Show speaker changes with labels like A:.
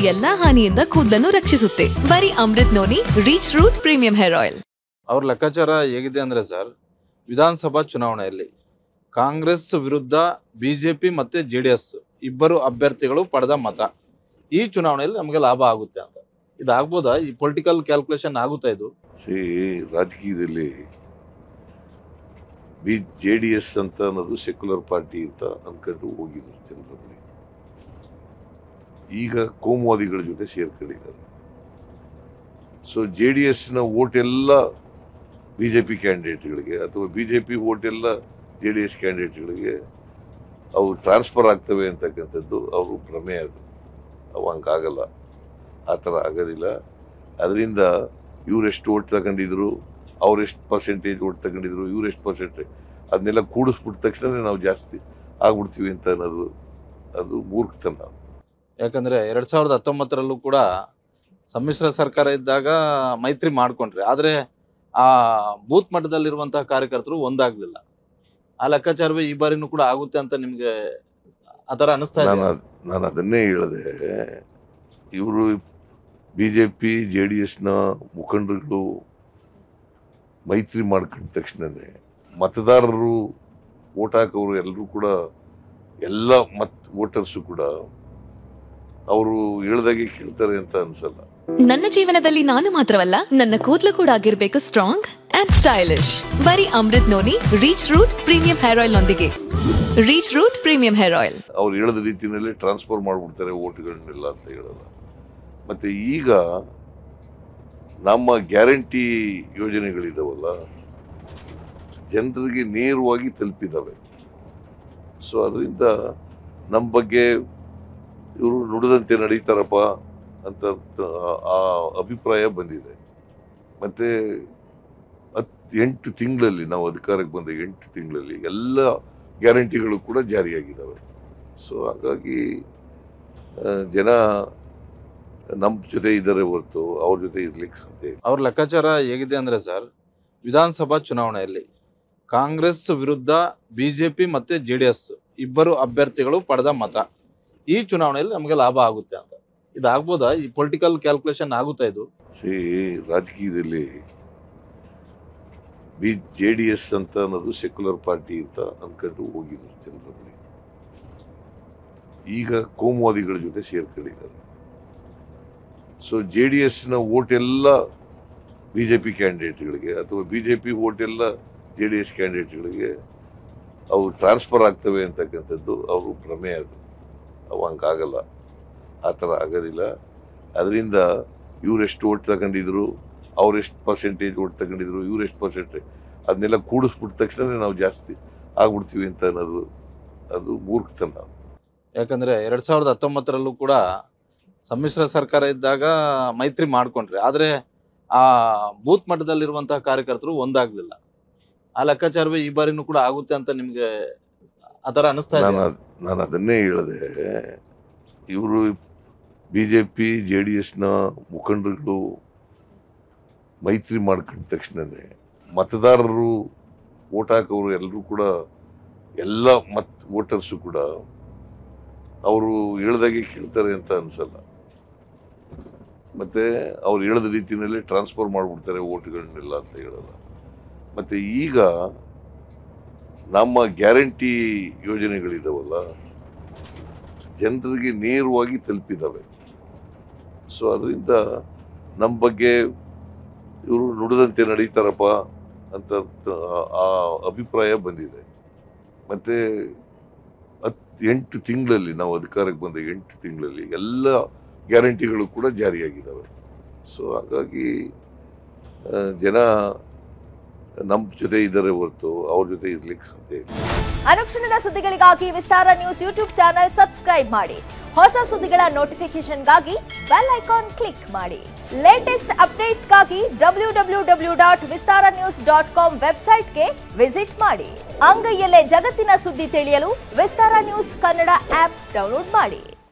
A: ಎಲ್ಲಾ ಹಾನಿಯಿಂದ ಕೂದಲನ್ನು ರಕ್ಷಿಸುತ್ತೆ ಬರೀ Amrut Noni rich root premium hair oil
B: ಅವ್ರ ಲೆಕ್ಕಾಚಾರ ಹೇಗಿದೆ ಅಂದರೆ ಸರ್ ವಿಧಾನಸಭಾ ಚುನಾವಣೆಯಲ್ಲಿ ಕಾಂಗ್ರೆಸ್ ವಿರುದ್ಧ ಬಿ ಜೆ ಪಿ ಮತ್ತು ಜೆ ಡಿ ಎಸ್ ಇಬ್ಬರು ಅಭ್ಯರ್ಥಿಗಳು ಪಡೆದ ಮತ ಈ ಚುನಾವಣೆಯಲ್ಲಿ ನಮಗೆ ಲಾಭ ಆಗುತ್ತೆ ಅಂತ ಇದಾಗ್ಬೋದಾ ಈ ಪೊಲಿಟಿಕಲ್ ಕ್ಯಾಲ್ಕುಲೇಷನ್ ಆಗುತ್ತಾ ಇದು
C: ಸಿ ರಾಜಕೀಯದಲ್ಲಿ ಬಿ ಜೆ ಡಿ ಎಸ್ ಅಂತ ಅನ್ನೋದು ಸೆಕ್ಯುಲರ್ ಪಾರ್ಟಿ ಅಂತ ಅನ್ಕೊಂಡು ಹೋಗಿದ್ರು ಜನರಲ್ಲಿ ಈಗ ಕೋಮುವಾದಿಗಳ ಜೊತೆ ಸೇರ್ಕೊಂಡಿದ್ದಾರೆ ಸೊ ಜೆ ಡಿ ಎಸ್ನ ವೋಟ್ ಎಲ್ಲ ಬಿ ಜೆ ಪಿ ಕ್ಯಾಂಡಿಡೇಟ್ಗಳಿಗೆ ಅಥವಾ ಬಿ ಜೆ ಪಿ ವೋಟ್ ಎಲ್ಲ ಜೆ ಡಿ ಎಸ್ ಕ್ಯಾಂಡಿಡೇಟ್ಗಳಿಗೆ ಅವು ಟ್ರಾನ್ಸ್ಫರ್ ಆಗ್ತವೆ ಅಂತಕ್ಕಂಥದ್ದು ಅವರು ಭ್ರಮೆ ಅದು ಅವು ಹಂಗಾಗಲ್ಲ ಆ ಥರ ಆಗೋದಿಲ್ಲ ಅದರಿಂದ ಇವರೆಷ್ಟು ಓಟ್ ತಗೊಂಡಿದ್ರು ಅವ್ರೆಷ್ಟು ಪರ್ಸೆಂಟೇಜ್ ಓಟ್ ತಗೊಂಡಿದ್ರು ಇವರೆಷ್ಟು ಪರ್ಸೆಂಟೇಜ್ ಅದನ್ನೆಲ್ಲ ಕೂಡಿಸ್ಬಿಟ್ಟ ತಕ್ಷಣ ನಾವು ಜಾಸ್ತಿ ಆಗ್ಬಿಡ್ತೀವಿ ಅಂತ ಅನ್ನೋದು ಅದು ಮೂರ್ಖತನ
B: ಯಾಕಂದ್ರೆ ಎರಡ್ ಸಾವಿರದ ಹತ್ತೊಂಬತ್ತರಲ್ಲೂ ಕೂಡ ಸಮ್ಮಿಶ್ರ ಸರ್ಕಾರ ಇದ್ದಾಗ ಮೈತ್ರಿ ಮಾಡ್ಕೊಂಡ್ರಿ ಆದ್ರೆ ಆ ಬೂತ್ ಮಟ್ಟದಲ್ಲಿರುವಂತಹ ಕಾರ್ಯಕರ್ತರು ಒಂದಾಗ್ಲಿಲ್ಲ ಆ ಲೆಕ್ಕಾಚಾರವೇ ಈ ಬಾರಿನೂ ಕೂಡ ಆಗುತ್ತೆ ಅಂತ ನಿಮ್ಗೆ ಆತರ ಅನಿಸ್ತಾ ಇದೆ
C: ನಾನು ಅದ್- ನಾನು ಅದನ್ನೇ ಹೇಳಿದೆ ಇವರು B J P J D ಎಸ್ನ ಮುಖಂಡರುಗಳು ಮೈತ್ರಿ ಮಾಡ್ಕೊಂಡ ತಕ್ಷಣನೇ ಮತದಾರರು ಓಟ್ ಹಾಕೋರು ಎಲ್ಲರೂ ಕೂಡ ಎಲ್ಲ ಮತ್ ವೋಟರ್ಸು ಕೂಡ ಅವರು ಹೇಳ್ದಾಗೆ ಕೇಳ್ತಾರೆ ಅಂತ ಅನ್ಸಲ್ಲ
A: ನನ್ನ ಜೀವನದಲ್ಲಿ ನಾನು ಮಾತ್ರವಲ್ಲ ನನ್ನ ಕೂದಲು ಕೂಡ ಆಗಿರ್ಬೇಕು ಸ್ಟ್ರಾಂಗ್ ಅಂಡ್ ಸ್ಟೈಲಿಶ್ ಬರೀ Amrut Noni rich root premium hair oil ನೊಂದಿಗೆ rich root premium hair oil
C: ಅವ್ರು ಹೇಳದ ರೀತಿಯಲ್ಲೇ ಟ್ರಾನ್ಸ್ಫರ್ ಮಾಡ್ಬಿಡ್ತಾರೆ ಓಟ್ಗಳನ್ನೆಲ್ಲ ಅಂತ ಹೇಳಲ್ಲ ಮತ್ತೆ ಈಗ ನಮ್ಮ ಗ್ಯಾರಂಟಿ ಯೋಜನೆಗಳಿದಾವಲ್ಲ ಜನರಿಗೆ ನೇರವಾಗಿ ತಲುಪಿದಾವೆ ಸೊ ಅದರಿಂದ ನಮ್ಮ ಬಗ್ಗೆ ಇವರು ನುಡಿದಂತೆ ನಡೀತಾರಪ್ಪ ಅಂತ ಆ- ಆ ಅಭಿಪ್ರಾಯ ಬಂದಿದೆ ಮತ್ತೆ ಹತ್ ಎಂಟು ತಿಂಗಳಲ್ಲಿ ನಾವು ಅಧಿಕಾರಕ್ಕೆ ಬಂದ ಎಂಟು ತಿಂಗಳಲ್ಲಿ ಎಲ್ಲ ಗ್ಯಾರಂಟಿಗಳು ಕೂಡ ಜಾರಿಯಾಗಿದ್ದಾವೆ ಸೊ ಹಾಗಾಗಿ ಆ, ಜನ ನಮ್ಮ ಜೊತೆ ಇದ್ದಾರೆ ಹೊರತು ಅವ್ರ ಜೊತೆ ಇರ್ಲಿಕ್ಕೆ ಸಾಧ್ಯ ಇಲ್ಲ
B: ಅವ್ರ ಲೆಕ್ಕಾಚಾರ ಹೇಗಿದೆ ಅಂದ್ರೆ ಸರ್ ವಿಧಾನಸಭಾ ಚುನಾವಣೆಯಲ್ಲಿ ಕಾಂಗ್ರೆಸ್ ವಿರುದ್ಧ ಬಿಜೆಪಿ ಮತ್ತೆ ಜೆ ಡಿ ಎಸ್ ಇಬ್ಬರು ಅಭ್ಯರ್ಥಿಗಳು ಪಡೆದ ಮತ ಈ ಚುನಾವಣೆಯಲ್ಲಿ ನಮಗೆ ಲಾಭ ಆಗುತ್ತೆ ಅಂತ ಇದಾಗ್ಬೋದಾ ಈ ಪೊಲಿಟಿಕಲ್ ಕ್ಯಾಲ್ಕುಲೇಷನ್ ಆಗುತ್ತಾ ಇದು
C: ಸಿ ರಾಜಕೀಯದಲ್ಲಿ ಬಿ ಜೆ ಡಿ ಎಸ್ ಅಂತ ಅನ್ನೋದು ಸೆಕ್ಯುಲರ್ ಪಾರ್ಟಿ ಅಂತ ಅನ್ಕೊಂಡು ಹೋಗಿದ್ರು ಜನರಲ್ಲಿ ಈಗ ಕೋಮುವಾದಿಗಳ ಜೊತೆ ಸೇರ್ಕೊಂಡಿದ್ದಾರೆ ಸೊ ಜೆ ಡಿ ಎಸ್ನ ವೋಟ್ ಎಲ್ಲ ಬಿ ಜೆ ಪಿ ಕ್ಯಾಂಡಿಡೇಟ್ಗಳಿಗೆ ಅಥವಾ ಬಿ ಜೆ ಪಿ ವೋಟ್ ಎಲ್ಲ ಜೆ ಡಿ ಎಸ್ ಕ್ಯಾಂಡಿಡೇಟ್ಗಳಿಗೆ ಅವು ಟ್ರಾನ್ಸ್ಫರ್ ಆಗ್ತವೆ ಅಂತಕ್ಕಂಥದ್ದು ಅವರು ಭ್ರಮೆ ಅದು ಅವು ಹಂಗಾಗಲ್ಲ ಆ ಥರ ಆಗೋದಿಲ್ಲ ಅದರಿಂದ ಇವರೆಷ್ಟು ಓಟ್ ತಗೊಂಡಿದ್ರು ಅವ್ರೆಷ್ಟು ಪರ್ಸೆಂಟೇಜ್ ಓಟ್ ತಗೊಂಡಿದ್ರು ಇವರೆಷ್ಟು ಪರ್ಸೆಂಟೇಜ್ ಅದನ್ನೆಲ್ಲ ಕೂಡಿಸ್ಬಿಟ್ಟ ತಕ್ಷಣ ನಾವು ಜಾಸ್ತಿ ಆಗ್ಬಿಡ್ತೀವಿ ಅಂತ ಅನ್ನೋದು ಅದು ಮೂರ್ಖತನ
B: ಯಾಕಂದ್ರೆ ಎರಡ್ ಸಾವಿರದ ಹತ್ತೊಂಬತ್ತರಲ್ಲೂ ಕೂಡ ಸಮ್ಮಿಶ್ರ ಸರ್ಕಾರ ಇದ್ದಾಗ ಮೈತ್ರಿ ಮಾಡ್ಕೊಂಡ್ರಿ ಆದ್ರೆ ಆ ಬೂತ್ ಮಟ್ಟದಲ್ಲಿರುವಂತಹ ಕಾರ್ಯಕರ್ತರು ಒಂದಾಗ್ಲಿಲ್ಲ ಆ ಲೆಕ್ಕಾಚಾರವೇ ಈ ಬಾರಿನೂ ಕೂಡ ಆಗುತ್ತೆ ಅಂತ ನಿಮ್ಗೆ ಆತರ ಅನಿಸ್ತಾ
C: ನಾನು
B: ಇದೆ
C: ಅದ್- ನಾನು ಅದನ್ನೇ ಹೇಳಿದೆ ಇವರು B J P J D ಎಸ್ನ ಮುಖಂಡರುಗಳು ಮೈತ್ರಿ ಮಾಡ್ಕೊಂಡ ತಕ್ಷಣನೇ ಮತದಾರರು ಓಟ್ ಹಾಕೋರು ಎಲ್ಲರೂ ಕೂಡ ಎಲ್ಲ ಮತ್ ವೋಟರ್ಸು ಕೂಡ ಅವರು ಹೇಳ್ದಾಗೆ ಕೇಳ್ತಾರೆ ಅಂತ ಅನ್ಸಲ್ಲ ಮತ್ತೆ ಅವ್ರು ಹೇಳದ ರೀತಿಯಲ್ಲೇ ಟ್ರಾನ್ಸ್ಫರ್ ಮಾಡ್ಬಿಡ್ತಾರೆ ಓಟ್ಗಳನ್ನೆಲ್ಲ ಅಂತ ಹೇಳಲ್ಲ ಮತ್ತೆ ಈಗ ನಮ್ಮ ಗ್ಯಾರಂಟಿ ಯೋಜನೆಗಳಿದಾವಲ್ಲ ಜನರಿಗೆ ನೇರವಾಗಿ ತಲುಪಿದಾವೆ ಸೊ ಅದರಿಂದ ನಮ್ಮ ಬಗ್ಗೆ ಇವರು ನುಡಿದಂತೆ ನಡೀತಾರಪ್ಪ ಅಂತ ಆ- ಆ ಅಭಿಪ್ರಾಯ ಬಂದಿದೆ ಮತ್ತೆ ಹತ್ ಎಂಟು ತಿಂಗಳಲ್ಲಿ ನಾವು ಅಧಿಕಾರಕ್ಕೆ ಬಂದ ಎಂಟು ತಿಂಗಳಲ್ಲಿ ಎಲ್ಲ ಗ್ಯಾರಂಟಿಗಳು ಕೂಡ ಜಾರಿಯಾಗಿದ್ದಾವೆ ಸೊ ಹಾಗಾಗಿ ಆ, ಜನ ನಮ್ಮ ಜೊತೆ ಇದ್ದಾರೆ ಹೊರತು ಅವ್ರ ಜೊತೆ ಇರ್ಲಿಕ್ಕೆ ಸಾಧ್ಯ ಇಲ್ಲ
D: ಅನುಕ್ಷಣದ ಸುದ್ದಿಗಳಿಗಾಗಿ Vistara news YouTube channel subscribe ಮಾಡಿ ಹೊಸ ಸುದ್ದಿಗಳ ನೋಟಿಫಿಕೇಶನ್ಗಾಗಿ ಬೆಲ್ ಐಕಾನ್ ಕ್ಲಿಕ್ ಮಾಡಿ ಲೇಟೆಸ್ಟ್ ಅಪ್ಡೇಟ್ಸ್ಗಾಗಿ W W W dot Vistara news dot com ವೆಬ್ಸೈಟ್ಗೆ ವಿಸಿಟ್ ಮಾಡಿ ಅಂಗೈಯಲ್ಲೇ ಜಗತ್ತಿನ ಸುದ್ದಿ ತಿಳಿಯಲು Vistara news Kannada app download ಮಾಡಿ